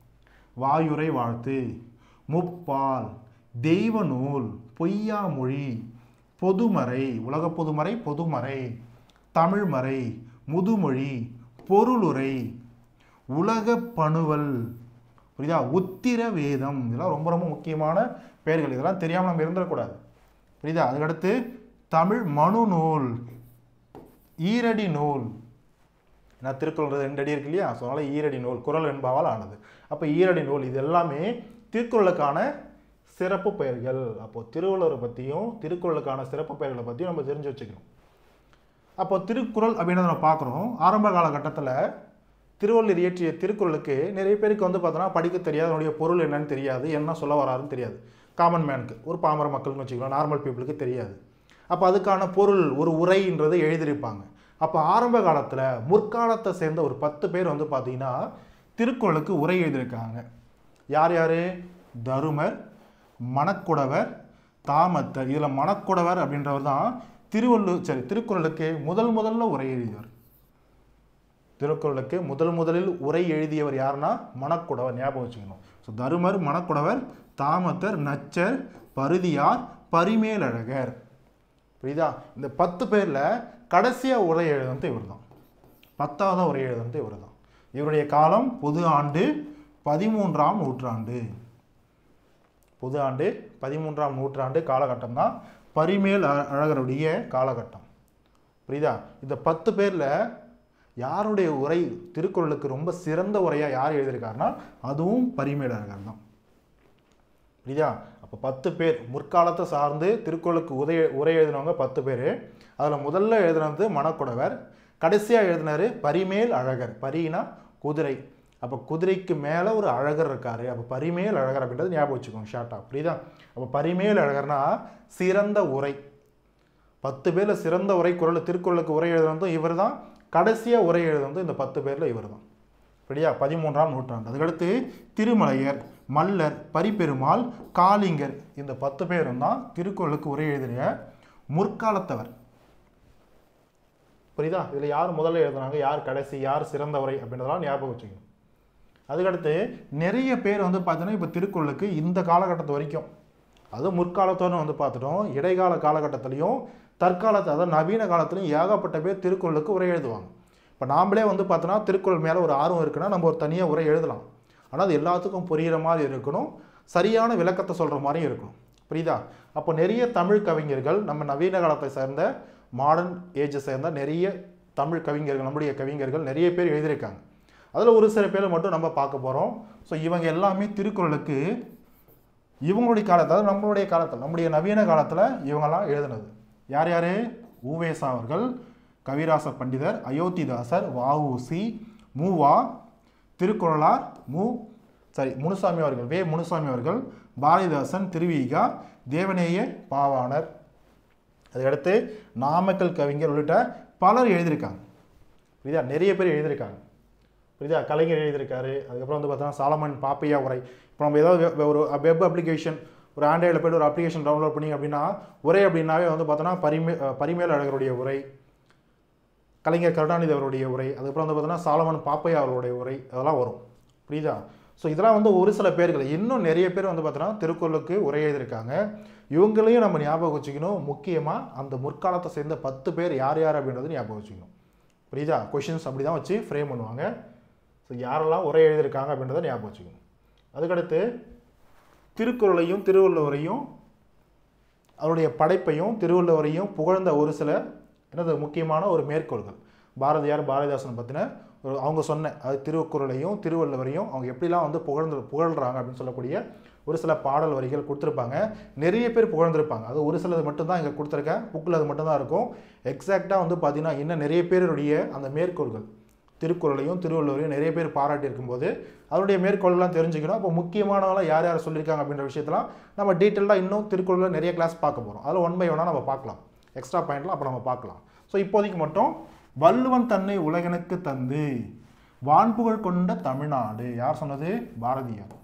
வாயுரை வாழ்த்து முப்பால் தெய்வ நூல் பொய்யாமொழி பொதுமறை உலக பொதுமறை பொதுமறை தமிழ்மறை முதுமொழி பொருளுரை உலக பணுவல் புரியுதா உத்திர வேதம் இதெல்லாம் ரொம்ப ரொம்ப முக்கியமான பெயர்கள் இதெல்லாம் தெரியாமல் நம்ம இருந்துடக்கூடாது புரியுதா அதுக்கடுத்து தமிழ் மனு நூல் ஈரடி நூல் நான் திருக்குறள் ரெண்டு அடி இருக்கு இல்லையா ஸோ அதனால் ஈரடி நூல் குறள் என்பாவால் ஆனது அப்போ ஈரடி நூல் இது எல்லாமே திருக்குறளுக்கான சிறப்பு பெயர்கள் அப்போது திருவள்ளுவரை பற்றியும் திருக்குறளுக்கான சிறப்பு பெயர்களை பற்றியும் நம்ம தெரிஞ்சு வச்சுக்கணும் அப்போ திருக்குறள் அப்படின்றத நம்ம பார்க்குறோம் ஆரம்ப காலகட்டத்தில் திருவள்ளுவர் இயற்றிய திருக்குறளுக்கு நிறைய பேருக்கு வந்து பார்த்தோன்னா படிக்க தெரியாது அதனுடைய பொருள் என்னன்னு தெரியாது என்ன சொல்ல வராருன்னு தெரியாது காமன் மேனுக்கு ஒரு பாமர மக்கள்னு வச்சுக்கலாம் நார்மல் பீப்புளுக்கு தெரியாது அப்போ அதுக்கான பொருள் ஒரு உரைன்றது எழுதியிருப்பாங்க அப்போ ஆரம்ப காலத்தில் முற்காலத்தை சேர்ந்த ஒரு பத்து பேர் வந்து பார்த்தீங்கன்னா திருக்குறளுக்கு உரை எழுதியிருக்காங்க யார் யார் தருமர் மணக்குடவர் தாமத்தர் இதில் மணக்குடவர் அப்படின்றவர் தான் திருவள்ளூர் சரி திருக்குறளுக்கு முதல் முதல்ல உரை எழுதியவர் திருக்குறளுக்கு முதல் முதலில் உரை எழுதியவர் யாருன்னா மணக்குடவர் ஞாபகம் வச்சுக்கணும் ஸோ தருமர் மணக்குடவர் தாமத்தர் நச்சர் பருதியார் பரிமேலழகர் புரியுதா இந்த பத்து பேரில் கடைசியாக உரை எழுதுனது இவர் தான் பத்தாவது உரை எழுதுனது இவர் தான் இவருடைய காலம் பொது ஆண்டு பதிமூன்றாம் நூற்றாண்டு பொது ஆண்டு பதிமூன்றாம் நூற்றாண்டு காலகட்டம் தான் பரிமேல் அழ- அழகருடைய காலகட்டம் புரியுதா இந்த பத்து பேரில் யாருடைய உரை திருக்குறளுக்கு ரொம்ப சிறந்த உரையாக யார் எழுதியிருக்காருன்னா அதுவும் பரிமேல் அழகர் தான் புரியுதா அப்போ பத்து பேர் முற்காலத்தை சார்ந்து திருக்குறளுக்கு உதய உரை எழுதினவங்க பத்து பேர் அதில் முதல்ல எழுதுனது மணக்குடவர் கடைசியாக எழுதினாரு பரிமேல் அழகர் பரினா குதிரை அப்போ குதிரைக்கு மேலே ஒரு அழகர் இருக்காரு அப்போ பரிமேல் அழகர் அப்படின்றது ஞாபகம் வச்சுக்கோங்க ஷார்ட்டாக புரியுதா அப்போ பரிமேல் அழகர்னா சிறந்த உரை பத்து பேரில் சிறந்த உரை குரல் திருக்குறளுக்கு உரை எழுதுனதும் இவர் தான் கடைசியாக உரை எழுதுனதும் இந்த பத்து பேரில் இவர் தான் சரியா பதிமூன்றாம் நூற்றாண்டு அதுக்கடுத்து திருமலையர் மல்லர் பரிபெருமாள் காளிங்கர் இந்த பத்து பேரும் தான் திருக்குறளுக்கு உரை எழுதிய முற்காலத்தவர் புரியுதா இதில் யார் முதல்ல எழுதுனாங்க யார் கடைசி யார் சிறந்த உரை அப்படின்றதெல்லாம் ஞாபகம் வச்சுக்கணும் அதுக்கடுத்து நிறைய பேர் வந்து பார்த்தீங்கன்னா இப்போ திருக்குறளுக்கு இந்த காலகட்டத்து வரைக்கும் அதுவும் முற்காலத்தோடு வந்து பார்த்துட்டோம் இடைக்கால காலகட்டத்திலையும் தற்காலத்து அதாவது நவீன காலத்துலையும் ஏகப்பட்ட பேர் திருக்குறளுக்கு உரை எழுதுவாங்க இப்போ நாமளே வந்து பார்த்தோன்னா திருக்குறள் மேலே ஒரு ஆர்வம் இருக்குன்னா நம்ம ஒரு தனியாக உரை எழுதலாம் ஆனால் அது எல்லாத்துக்கும் புரிகிற மாதிரி இருக்கணும் சரியான விளக்கத்தை சொல்கிற மாதிரியும் இருக்கணும் புரியுதா அப்போ நிறைய தமிழ் கவிஞர்கள் நம்ம நவீன காலத்தை சேர்ந்த மாடர்ன் ஏஜை சேர்ந்த நிறைய தமிழ் கவிஞர்கள் நம்முடைய கவிஞர்கள் நிறைய பேர் எழுதியிருக்காங்க அதில் ஒரு சில பேரை மட்டும் நம்ம பார்க்க போகிறோம் ஸோ இவங்க எல்லாமே திருக்குறளுக்கு இவங்களுடைய காலத்தில் அதாவது நம்மளுடைய காலத்தில் நம்முடைய நவீன காலத்தில் இவங்கெல்லாம் எழுதுனது யார் யார் ஊவேசா அவர்கள் கவிராச பண்டிதர் அயோத்திதாசர் வஉசி மூவா திருக்குறளார் மு சாரி முனுசாமி அவர்கள் வே முனுசாமி அவர்கள் பாரதிதாசன் திருவிகா தேவநேய பாவாணர் அதுக்கடுத்து நாமக்கல் கவிஞர் உள்ளிட்ட பலர் எழுதியிருக்காங்க புரியுதா நிறைய பேர் எழுதியிருக்காங்க புரியுதா கலைஞர் எழுதியிருக்காரு அதுக்கப்புறம் வந்து பார்த்தோன்னா சாலமன் பாப்பையா உரை இப்போ நம்ம ஏதாவது வெ- ஒரு வெப் அப்ளிகேஷன் ஒரு ஆண்ட்ராய்டில் போய்ட்டு ஒரு அப்ளிகேஷன் டவுன்லோட் பண்ணி அப்படின்னா உரை அப்படின்னாவே வந்து பார்த்தோன்னா பரிமே அஹ் பரிமேல் அழகருடைய உரை கலைஞர் கருணாநிதி அவருடைய உரை அதுக்கப்புறம் வந்து பார்த்தோன்னா சாலமன் பாப்பையா அவருடைய உரை அதெல்லாம் வரும் புரியுதா ஸோ இதெல்லாம் வந்து ஒரு சில பேர்கள் இன்னும் நிறைய பேர் வந்து பார்த்தோன்னா திருக்குறளுக்கு உரை எழுதியிருக்காங்க இவங்களையும் நம்ம ஞாபகம் வச்சுக்கணும் முக்கியமாக அந்த முற்காலத்தை சேர்ந்த பத்து பேர் யார் யார் அப்படின்றது ஞாபகம் வச்சுக்கணும் புரியுதா கொஷின்ஸ் அப்படி தான் வச்சு ஃப்ரேம் பண்ணுவாங்க ஸோ யாரெல்லாம் உரை எழுதியிருக்காங்க அப்படின்றத ஞாபகம் வச்சுக்கணும் அதுக்கடுத்து திருக்குறளையும் திருவள்ளுவரையும் அவருடைய படைப்பையும் திருவள்ளுவரையும் புகழ்ந்த ஒரு சில என்னது முக்கியமான ஒரு மேற்கோள்கள் பாரதியார் பாரதிதாசன் பற்றின ஒரு அவங்க சொன்ன அது திருக்குறளையும் திருவள்ளுவரையும் அவங்க எப்படிலாம் வந்து புகழ்ந்து புகழ்றாங்க அப்படின்னு சொல்லக்கூடிய ஒரு சில பாடல் வரிகள் கொடுத்துருப்பாங்க நிறைய பேர் புகழ்ந்திருப்பாங்க அது ஒரு சிலது மட்டும்தான் இங்கே கொடுத்துருக்கேன் புக்கில் அது மட்டும்தான் இருக்கும் எக்ஸாக்டாக வந்து பார்த்தீங்கன்னா இன்னும் நிறைய பேருடைய அந்த மேற்கோள்கள் திருக்குறளையும் திருவள்ளுவரையும் நிறைய பேர் பாராட்டி இருக்கும்போது அதனுடைய மேற்கோள்லாம் தெரிஞ்சுக்கணும் அப்போ முக்கியமானவங்களாம் யார் யார் சொல்லியிருக்காங்க அப்படின்ற விஷயத்தெல்லாம் நம்ம டீட்டெயிலாக இன்னும் திருக்குறளில் நிறைய கிளாஸ் பார்க்க போகிறோம் அதில் ஒன் பை ஒன்னாக நம்ம பார்க்கலாம் எக்ஸ்ட்ரா பாயிண்ட்லாம் அப்போ நம்ம பார்க்கலாம் ஸோ இப்போதைக்கு மட்டும் வள்ளுவன் தன்னை உலகனுக்கு தந்து வான்புகழ் கொண்ட தமிழ்நாடு யார் சொன்னது பாரதியார்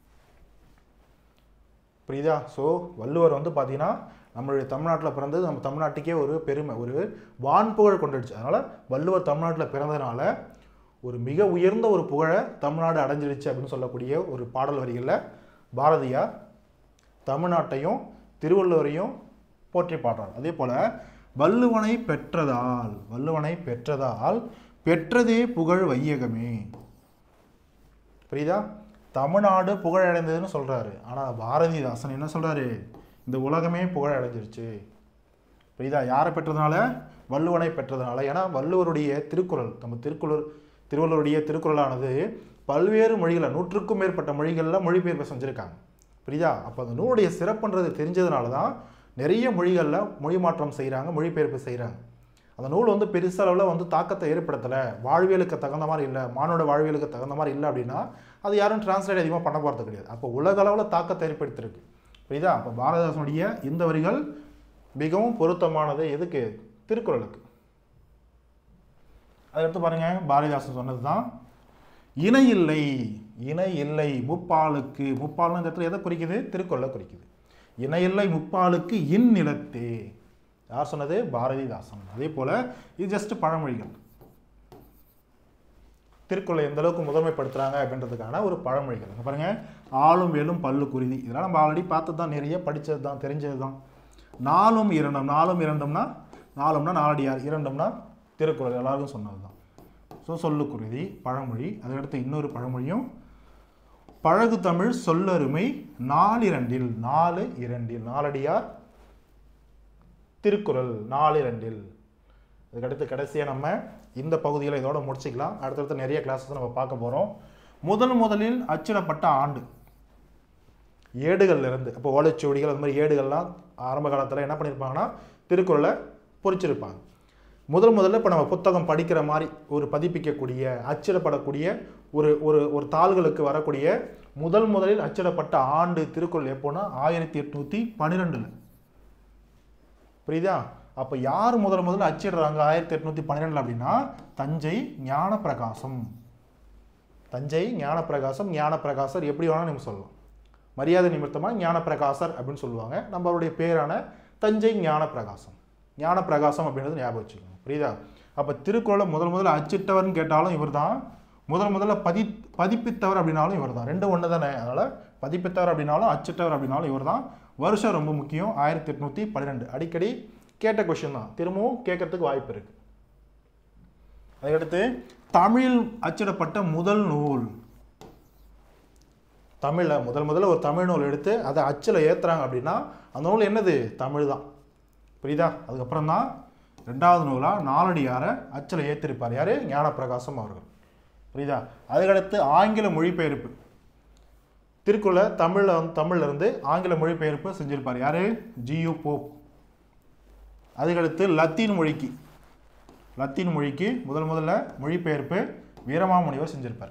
புரியுதா ஸோ வள்ளுவர் வந்து பார்த்தீங்கன்னா நம்மளுடைய தமிழ்நாட்டில் பிறந்தது நம்ம தமிழ்நாட்டுக்கே ஒரு பெருமை ஒரு வான்புகழ் கொண்டுடுச்சு அதனால் வள்ளுவர் தமிழ்நாட்டில் பிறந்ததுனால ஒரு மிக உயர்ந்த ஒரு புகழை தமிழ்நாடு அடைஞ்சிடுச்சு அப்படின்னு சொல்லக்கூடிய ஒரு பாடல் வரிகளில் பாரதியார் தமிழ்நாட்டையும் திருவள்ளுவரையும் போற்றி பாடுறார் அதே போல் வள்ளுவனை பெற்றதால் வள்ளுவனை பெற்றதால் பெற்றதே புகழ் வையகமே புரியுதா தமிழ்நாடு புகழடைந்ததுன்னு சொல்றாரு ஆனால் பாரதிதாசன் என்ன சொல்றாரு இந்த உலகமே புகழடைஞ்சிருச்சு புரியுதா யாரை பெற்றதுனால வள்ளுவனை பெற்றதுனால ஏன்னா வள்ளுவருடைய திருக்குறள் நம்ம திருக்குறள் திருவள்ளுவருடைய திருக்குறளானது பல்வேறு மொழிகளை நூற்றுக்கும் மேற்பட்ட மொழிகளில் மொழிபெயர்ப்பு செஞ்சுருக்காங்க புரியுதா அப்போ அந்த நூலுடைய சிறப்புன்றது தெரிஞ்சதுனால தான் நிறைய மொழிகளில் மொழி மாற்றம் செய்கிறாங்க மொழிபெயர்ப்பு செய்கிறாங்க அந்த நூல் வந்து பெருசளவில் வந்து தாக்கத்தை ஏற்படுத்தலை வாழ்வியலுக்கு தகுந்த மாதிரி இல்லை மானோட வாழ்வியலுக்கு தகுந்த மாதிரி இல்லை அப்படின்னா அது யாரும் டிரான்ஸ்லேட் அதிகமாக பண்ண போகிறது கிடையாது அப்போ உலக அளவில் தாக்கத்தை ஏற்படுத்தியிருக்கு புரியுதா அப்போ பாரதிதாசனுடைய இந்த வரிகள் மிகவும் பொருத்தமானது எதுக்கு திருக்குறளுக்கு அடுத்து பாருங்க பாரதிதாசன் சொன்னது தான் இணை இல்லை இணை இல்லை முப்பாலுக்கு முப்பால்னு இந்த இடத்துல எதை குறிக்குது திருக்குறளை குறிக்குது இணை இல்லை முப்பாலுக்கு இந்நிலத்தே யார் சொன்னது பாரதிதாசன் அதே போல இது ஜஸ்ட் பழமொழிகள் திருக்குறளை எந்த அளவுக்கு முதன்மைப்படுத்துறாங்க அப்படின்றதுக்கான ஒரு பழமொழிகள் இங்க பாருங்க ஆளும் வேலும் பல்லு குருதி இதெல்லாம் நம்ம ஆல்ரெடி பார்த்து தான் நிறைய படிச்சது தான் தெரிஞ்சது தான் நாலும் இரண்டும் நாலும் இரண்டும்னா நாலும்னா நாலடியார் இரண்டும்னா திருக்குறள் எல்லாருக்கும் சொன்னது தான் ஸோ சொல்லுக்குருதி பழமொழி அதுக்கடுத்து இன்னொரு பழமொழியும் பழகு தமிழ் சொல்லருமை நாலிரண்டில் நாலு இரண்டில் நாலடியார் திருக்குறள் நாலு இரண்டில் அதுக்கடுத்து கடைசியாக நம்ம இந்த பகுதியில் இதோட முடிச்சுக்கலாம் அடுத்தடுத்து நிறைய கிளாஸஸ் நம்ம பார்க்க போகிறோம் முதல் முதலில் அச்சிடப்பட்ட ஆண்டு ஏடுகள்ல இருந்து இப்போ ஓலைச்சுவடிகள் அந்த மாதிரி ஏடுகள்லாம் ஆரம்ப காலத்தில் என்ன பண்ணியிருப்பாங்கன்னா திருக்குறளை பொறிச்சிருப்பாங்க முதல் முதல்ல இப்போ நம்ம புத்தகம் படிக்கிற மாதிரி ஒரு பதிப்பிக்கக்கூடிய அச்சிடப்படக்கூடிய ஒரு ஒரு ஒரு தாள்களுக்கு வரக்கூடிய முதல் முதலில் அச்சிடப்பட்ட ஆண்டு திருக்குறள் எப்போன்னா ஆயிரத்தி எட்நூற்றி பன்னிரெண்டில் புரியுதா அப்போ யார் முதல் முதல்ல அச்சிடுறாங்க ஆயிரத்தி எட்நூற்றி பன்னிரெண்டில் அப்படின்னா தஞ்சை ஞானப்பிரகாசம் தஞ்சை ஞானப்பிரகாசம் ஞானப்பிரகாசர் எப்படி வேணாலும் நம்ம சொல்லலாம் மரியாதை நிமித்தமாக ஞானப்பிரகாசர் அப்படின்னு சொல்லுவாங்க நம்மளுடைய பேரான தஞ்சை ஞானப்பிரகாசம் ஞானப்பிரகாசம் அப்படின்றது ஞாபகம் வச்சுக்கணும் புரியுதா அப்போ திருக்குறளை முதல் முதல்ல அச்சிட்டவர்னு கேட்டாலும் இவர் தான் முதல் முதல்ல பதி பதிப்பித்தவர் அப்படின்னாலும் இவர் தான் ரெண்டு ஒன்று தானே அதனால் பதிப்பித்தவர் அப்படின்னாலும் அச்சிட்டவர் அப்படின்னாலும் இவர் தான் வருஷம் ரொம்ப முக்கியம் ஆயிரத்தி எட்நூற்றி பன்னிரெண்டு அடிக்கடி கேட்ட கொஷின் தான் திரும்பவும் கேட்கறதுக்கு வாய்ப்பு இருக்குது அதுக்கடுத்து தமிழில் அச்சிடப்பட்ட முதல் நூல் தமிழில் முதல் முதல்ல ஒரு தமிழ் நூல் எடுத்து அதை அச்சில் ஏற்றுறாங்க அப்படின்னா அந்த நூல் என்னது தமிழ் தான் புரியுதா அதுக்கப்புறம் தான் ரெண்டாவது நூலாக நாலடியாரை அச்சில் ஏற்றிருப்பார் யார் ஞானப்பிரகாசம் அவர்கள் புரியுதா அதுக்கடுத்து ஆங்கில மொழிபெயர்ப்பு திருக்குறளை தமிழில் வந்து தமிழ்ல இருந்து ஆங்கில மொழிபெயர்ப்பு செஞ்சிருப்பார் யார் ஜியு போப் அதுக்கடுத்து லத்தீன் மொழிக்கு லத்தீன் மொழிக்கு முதல் முதல்ல மொழிபெயர்ப்பு வீரமாமுனிவர் செஞ்சிருப்பார்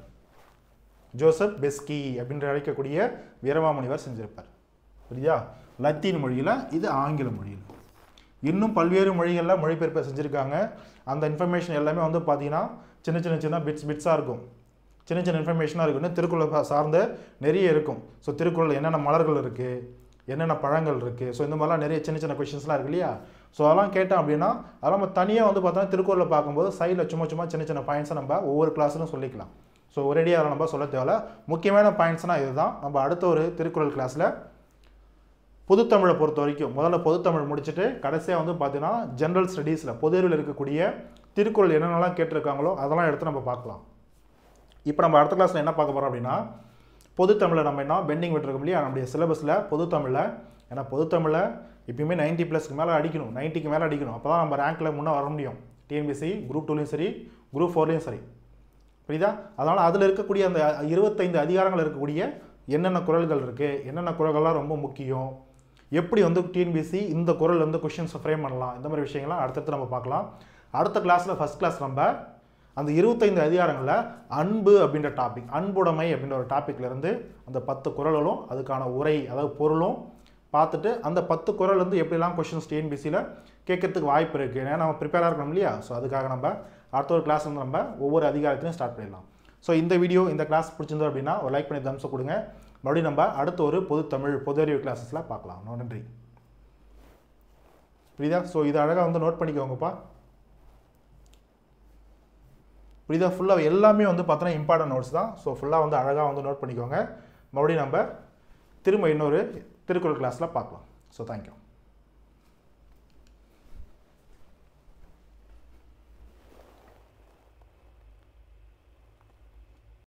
ஜோசப் பெஸ்கி அப்படின்ற அழைக்கக்கூடிய வீரமாமுனிவர் செஞ்சிருப்பார் புரியுதா லத்தீன் மொழியில் இது ஆங்கில மொழியில் இன்னும் பல்வேறு மொழிகளில் மொழிபெயர்ப்பை செஞ்சுருக்காங்க அந்த இன்ஃபர்மேஷன் எல்லாமே வந்து பார்த்தீங்கன்னா சின்ன சின்ன சின்ன பிட்ஸ் பிட்ஸாக இருக்கும் சின்ன சின்ன இன்ஃபர்மேஷனாக இருக்கும் இன்னும் திருக்குறளை பா- சார்ந்த நிறைய இருக்கும் ஸோ திருக்குறள் என்னென்ன மலர்கள் இருக்குது என்னென்ன பழங்கள் இருக்குது ஸோ இந்த மாதிரிலாம் நிறைய சின்ன சின்ன கொஷின்ஸ்லாம் இருக்கு இல்லையா ஸோ அதெல்லாம் கேட்டோம் அப்படின்னா அதெல்லாம் நம்ம தனியாக வந்து பார்த்தோன்னா திருக்குறளை பார்க்கும்போது சைடில் சும்மா சும்மா சின்ன சின்ன பாயிண்ட்ஸை நம்ம ஒவ்வொரு கிளாஸ்லையும் சொல்லிக்கலாம் ஸோ ஒரேடியாக அதை நம்ம சொல்ல தேவையில்ல முக்கியமான பாயிண்ட்ஸ்னால் இதுதான் நம்ம அடுத்த ஒரு திருக்குறள் கிளாஸில் பொதுத்தமிழை பொறுத்த வரைக்கும் முதல்ல பொதுத்தமிழ் முடிச்சுட்டு கடைசியாக வந்து பார்த்தீங்கன்னா ஜென்ரல் ஸ்டடீஸில் பொதுவில் இருக்கக்கூடிய திருக்குறள் என்னென்னலாம் கேட்டிருக்காங்களோ அதெல்லாம் எடுத்து நம்ம பார்க்கலாம் இப்போ நம்ம அடுத்த கிளாஸில் என்ன பார்க்க போகிறோம் அப்படின்னா பொதுத்தமிழை நம்ம என்ன பெண்டிங் விட்டுருக்கோம் இல்லையா நம்முடைய சிலபஸில் பொதுத்தமிழில் ஏன்னா பொதுத்தமிழில் எப்பயுமே 90 ப்ளஸ்க்கு மேலே அடிக்கணும் 90க்கு மேலே அடிக்கணும் அப்போ தான் நம்ம ரேங்க்கில் முன்னே வர முடியும் டிஎன்பிசி குரூப் டூலையும் சரி குரூப் ஃபோர்லேயும் சரி புரியுதா அதனால் அதில் இருக்கக்கூடிய அந்த இருபத்தைந்து அதிகாரங்கள் இருக்கக்கூடிய என்னென்ன குறள்கள் இருக்குது என்னென்ன குறள்கள்லாம் ரொம்ப முக்கியம் எப்படி வந்து டிஎன்பிசி இந்த குறள் வந்து கொஷின்ஸை ஃப்ரேம் பண்ணலாம் இந்த மாதிரி விஷயங்கள்லாம் அடுத்தடுத்து நம்ம பார்க்கலாம் அடுத்த கிளாஸில் ஃபஸ்ட் கிளாஸ் நம்ம அந்த இருபத்தைந்து அதிகாரங்களில் அன்பு அப்படின்ற டாபிக் அன்புடைமை அப்படின்ற ஒரு டாபிக்ல இருந்து அந்த பத்து குறள்களும் அதுக்கான உரை அதாவது பொருளும் பார்த்துட்டு அந்த பத்து குறள் வந்து எப்படிலாம் கொஷின்ஸ் டிஎன்பிசியில் கேட்கறதுக்கு வாய்ப்பு இருக்குது ஏன்னா நம்ம ப்ரிப்பேராக இருக்கணும் இல்லையா ஸோ அதுக்காக நம்ம அடுத்த ஒரு கிளாஸ் வந்து நம்ம ஒவ்வொரு அதிகாரத்திலையும் ஸ்டார்ட் பண்ணிடலாம் ஸோ இந்த வீடியோ இந்த கிளாஸ் பிடிச்சிருந்தோம் அப்படின்னா ஒரு லைக் பண்ணி தம்ஸ் கொடுங்க மறுபடியும் நம்ம அடுத்த ஒரு பொது தமிழ் பொது அறிவு கிளாஸஸில் பார்க்கலாம் நன்றி புரியுதா ஸோ இது அழகாக வந்து நோட் பண்ணிக்கோங்கப்பா புரியுதா ஃபுல்லாக எல்லாமே வந்து பார்த்தோன்னா இம்பார்ட்டன்ட் நோட்ஸ் தான் ஸோ ஃபுல்லாக வந்து அழகாக வந்து நோட் பண்ணிக்கோங்க மறுபடியும் நம்ம திரும்ப இன்னொரு திருக்குறள் கிளாஸில் பார்க்கலாம் ஸோ தேங்க்யூ